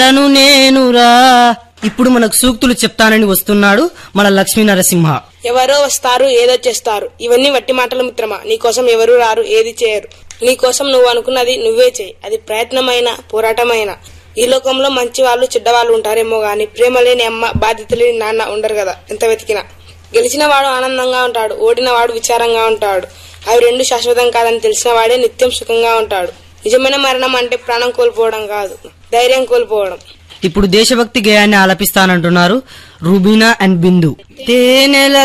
తను నేనురా ఇప్పుడు మనకు సూక్తులు చెప్తానని వస్తున్నాడు మన లక్ష్మీ నరసింహ ఎవరో వస్తారు ఏదో చేస్తారు ఇవన్నీ వట్టి మాటలు మిత్రమా నీకోసం ఎవరు రారు ఏది చేయరు నీకోసం నువ్వు అనుకున్నది నువ్వే చేయి అది ప్రయత్నమైన పోరాటమైన ఈ లోకంలో మంచి వాళ్ళు చెడ్డవాళ్ళు ఉంటారేమో గాని ప్రేమ లేని అమ్మ బాధ్యత లేని నాన్న ఉండరు కదా ఎంత వెతికినా గెలిచిన వాడు ఆనందంగా ఉంటాడు ఓడిన వాడు విచారంగా ఉంటాడు అవి రెండు శాశ్వతం కాదని తెలిసిన వాడే నిత్యం సుఖంగా ఉంటాడు నిజమైన మరణం అంటే ప్రాణం కోల్పోవడం కాదు ధైర్యం కోల్పోవడం ఇప్పుడు దేశభక్తి గేయాన్ని ఆలపిస్తానంటున్నారు రూబీనా అండ్ బిందు తేనెల